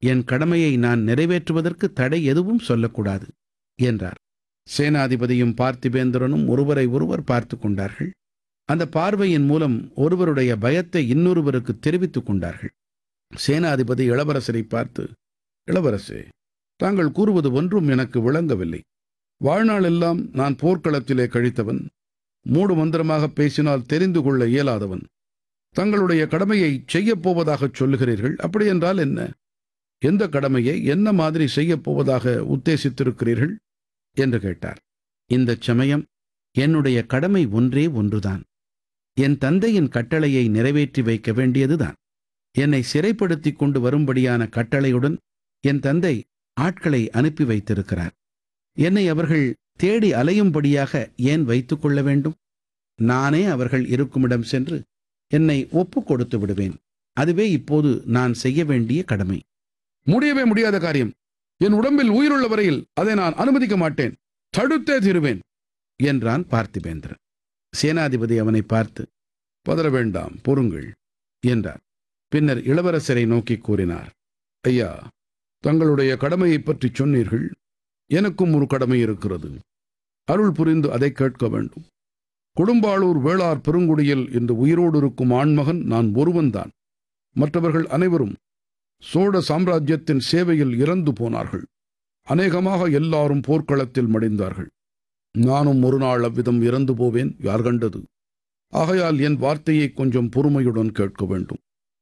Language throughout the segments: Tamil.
என் கடமையை நான் நிறைவேற்றுவதற்கு தடை எதுவும் சொல்லக்கூடாது என்றார் சேனாதிபதியும் பார்த்திபேந்திரனும் ஒருவரை ஒருவர் பார்த்து கொண்டார்கள் அந்த பார்வையின் மூலம் ஒருவருடைய பயத்தை இன்னொருவருக்கு தெரிவித்துக் கொண்டார்கள் சேனாதிபதி இளவரசரை பார்த்து இளவரசே தாங்கள் கூறுவது ஒன்றும் எனக்கு விளங்கவில்லை வாழ்நாளெல்லாம் நான் போர்க்களத்திலே கழித்தவன் மூடு மந்திரமாக பேசினால் தெரிந்து கொள்ள இயலாதவன் தங்களுடைய கடமையை செய்யப் போவதாகச் சொல்லுகிறீர்கள் அப்படியென்றால் என்ன எந்த கடமையை என்ன மாதிரி செய்யப் போவதாக உத்தேசித்திருக்கிறீர்கள் என்று கேட்டார் இந்தச் சமயம் என்னுடைய கடமை ஒன்றே ஒன்றுதான் என் தந்தையின் கட்டளையை நிறைவேற்றி வைக்க வேண்டியதுதான் என்னை சிறைப்படுத்திக் கொண்டு வரும்படியான கட்டளையுடன் என் தந்தை ஆட்களை அனுப்பி வைத்திருக்கிறார் என்னை அவர்கள் தேடி அலையும்படியாக ஏன் வைத்துக் கொள்ள வேண்டும் நானே அவர்கள் இருக்குமிடம் சென்று என்னை ஒப்புக் கொடுத்து விடுவேன் அதுவே இப்போது நான் செய்ய வேண்டிய கடமை முடியவே முடியாத காரியம் என் உடம்பில் உயிருள்ள வரையில் அதை நான் அனுமதிக்க மாட்டேன் தடுத்தே தீருவேன் என்றான் பார்த்திபேந்திரன் சேனாதிபதி அவனை பார்த்து பதற வேண்டாம் பொறுங்கள் என்றார் பின்னர் இளவரசரை நோக்கி கூறினார் ஐயா தங்களுடைய கடமையைப் பற்றி சொன்னீர்கள் எனக்கும் ஒரு கடமை இருக்கிறது அருள் புரிந்து அதை கேட்க வேண்டும் கொடும்பாளூர் வேளார் பெருங்குடியில் இன்று உயிரோடு இருக்கும் ஆண்மகன் நான் ஒருவன்தான் மற்றவர்கள் அனைவரும் சோழ சாம்ராஜ்யத்தின் சேவையில் இறந்து போனார்கள் அநேகமாக எல்லாரும் போர்க்களத்தில் மடிந்தார்கள் நானும் ஒரு நாள் அவ்விதம் இறந்து போவேன் யார் கண்டது ஆகையால் என் வார்த்தையை கொஞ்சம் பொறுமையுடன் கேட்க வேண்டும்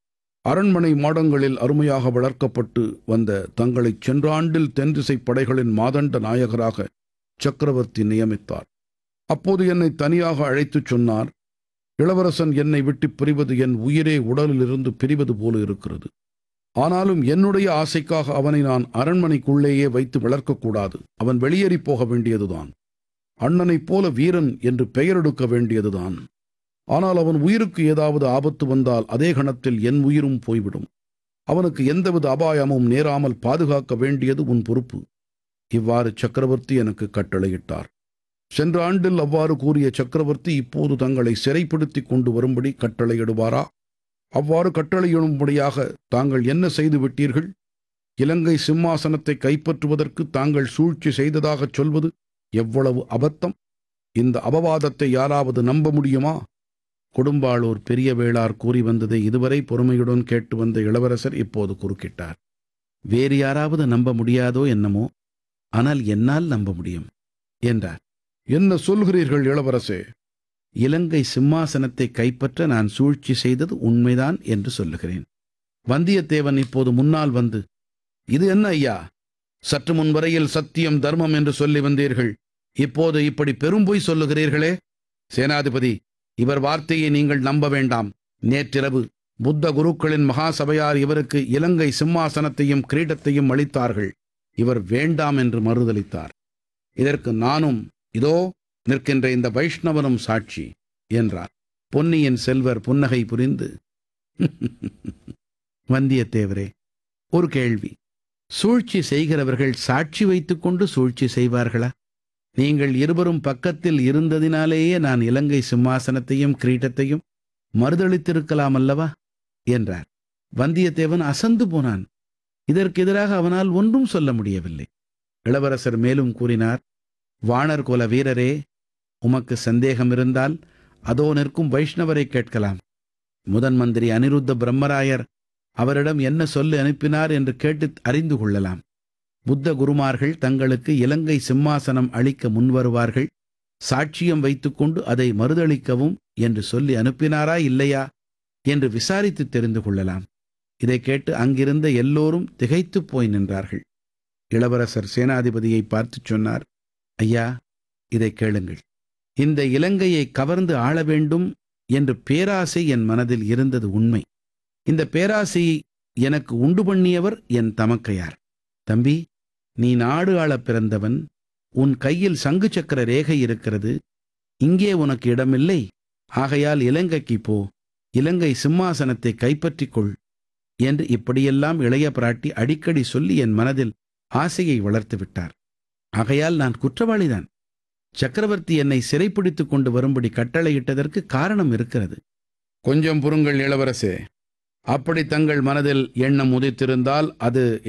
அரண்மனை மாடங்களில் அருமையாக வளர்க்கப்பட்டு வந்த தங்களைச் சென்ற ஆண்டில் தென்திசைப் படைகளின் மாதண்ட நாயகராக சக்கரவர்த்தி நியமித்தார் அப்போது என்னை தனியாக அழைத்துச் சொன்னார் இளவரசன் என்னை விட்டு பிரிவது என் உயிரே உடலிலிருந்து பிரிவது போல இருக்கிறது ஆனாலும் என்னுடைய ஆசைக்காக அவனை நான் அரண்மனைக்குள்ளேயே வைத்து வளர்க்கக்கூடாது அவன் வெளியேறிப் போக வேண்டியதுதான் அண்ணனைப் போல வீரன் என்று பெயரெடுக்க வேண்டியதுதான் ஆனால் அவன் உயிருக்கு ஏதாவது ஆபத்து வந்தால் அதே கணத்தில் என் உயிரும் போய்விடும் அவனுக்கு எந்தவித அபாயமும் நேராமல் பாதுகாக்க வேண்டியது உன் பொறுப்பு இவ்வாறு சக்கரவர்த்தி எனக்கு கட்டளையிட்டார் சென்ற ஆண்டில் அவ்வாறு கூறிய சக்கரவர்த்தி இப்போது தங்களை சிறைப்படுத்திக் கொண்டு வரும்படி கட்டளையிடுவாரா அவ்வாறு கட்டளையிடும்படியாக தாங்கள் என்ன செய்து விட்டீர்கள் இலங்கை சிம்மாசனத்தை கைப்பற்றுவதற்கு தாங்கள் சூழ்ச்சி செய்ததாகச் சொல்வது எவ்வளவு அபத்தம் இந்த அபவாதத்தை யாராவது நம்ப முடியுமா கொடும்பாளூர் பெரிய வேளார் கூறி வந்ததை இதுவரை பொறுமையுடன் கேட்டு வந்த இளவரசர் இப்போது குறுக்கிட்டார் வேறு யாராவது நம்ப முடியாதோ என்னமோ ஆனால் என்னால் நம்ப முடியும் என்றார் என்ன சொல்கிறீர்கள் இளவரசே இலங்கை சிம்மாசனத்தை கைப்பற்ற நான் சூழ்ச்சி செய்தது உண்மைதான் என்று சொல்லுகிறேன் வந்தியத்தேவன் இப்போது முன்னால் வந்து இது என்ன ஐயா சற்று முன் வரையில் சத்தியம் தர்மம் என்று சொல்லி வந்தீர்கள் இப்போது இப்படி பெரும்பொய் சொல்லுகிறீர்களே சேனாதிபதி இவர் வார்த்தையை நீங்கள் நம்ப வேண்டாம் நேற்றிரவு புத்த குருக்களின் மகாசபையார் இவருக்கு இலங்கை சிம்மாசனத்தையும் கிரீடத்தையும் அளித்தார்கள் இவர் வேண்டாம் என்று மறுதளித்தார் இதற்கு நானும் இதோ நிற்கின்ற இந்த வைஷ்ணவனும் சாட்சி என்றார் பொன்னியின் செல்வர் புன்னகை புரிந்து வந்தியத்தேவரே ஒரு கேள்வி சூழ்ச்சி செய்கிறவர்கள் சாட்சி வைத்துக்கொண்டு சூழ்ச்சி செய்வார்களா நீங்கள் இருவரும் பக்கத்தில் இருந்ததினாலேயே நான் இலங்கை சிம்மாசனத்தையும் கிரீட்டத்தையும் மறுதளித்திருக்கலாம் அல்லவா என்றார் வந்தியத்தேவன் அசந்து போனான் இதற்கு எதிராக அவனால் ஒன்றும் சொல்ல முடியவில்லை இளவரசர் மேலும் கூறினார் வாணர் குல வீரரே உமக்கு சந்தேகம் இருந்தால் அதோ நிற்கும் வைஷ்ணவரை கேட்கலாம் முதன் மந்திரி அனிருத்த பிரம்மராயர் அவரிடம் என்ன சொல்லி அனுப்பினார் என்று கேட்டு அறிந்து கொள்ளலாம் புத்த குருமார்கள் தங்களுக்கு இலங்கை சிம்மாசனம் அளிக்க முன்வருவார்கள் சாட்சியம் வைத்துக்கொண்டு அதை மறுதளிக்கவும் என்று சொல்லி அனுப்பினாரா இல்லையா என்று விசாரித்து தெரிந்து கொள்ளலாம் இதை கேட்டு அங்கிருந்த எல்லோரும் திகைத்துப் போய் நின்றார்கள் இளவரசர் சேனாதிபதியை பார்த்துச் சொன்னார் ஐயா இதை கேளுங்கள் இந்த இலங்கையை கவர்ந்து ஆள வேண்டும் என்று பேராசை என் மனதில் இருந்தது உண்மை இந்த பேராசையை எனக்கு உண்டு பண்ணியவர் என் தமக்கையார் தம்பி நீ நாடு ஆளப் பிறந்தவன் உன் கையில் சங்கு சக்கர ரேகை இருக்கிறது இங்கே உனக்கு இடமில்லை ஆகையால் இலங்கைக்கு போ இலங்கை சிம்மாசனத்தை கைப்பற்றிக் கொள் என்று இப்படியெல்லாம் இளைய பிராட்டி அடிக்கடி சொல்லி என் மனதில் ஆசையை வளர்த்து விட்டார் ஆகையால் நான் குற்றவாளிதான் சக்கரவர்த்தி என்னை சிறைப்பிடித்துக் கொண்டு வரும்படி கட்டளையிட்டதற்கு காரணம் இருக்கிறது கொஞ்சம் பொறுங்கள் இளவரசே அப்படி தங்கள் மனதில் எண்ணம் உதித்திருந்தால் அது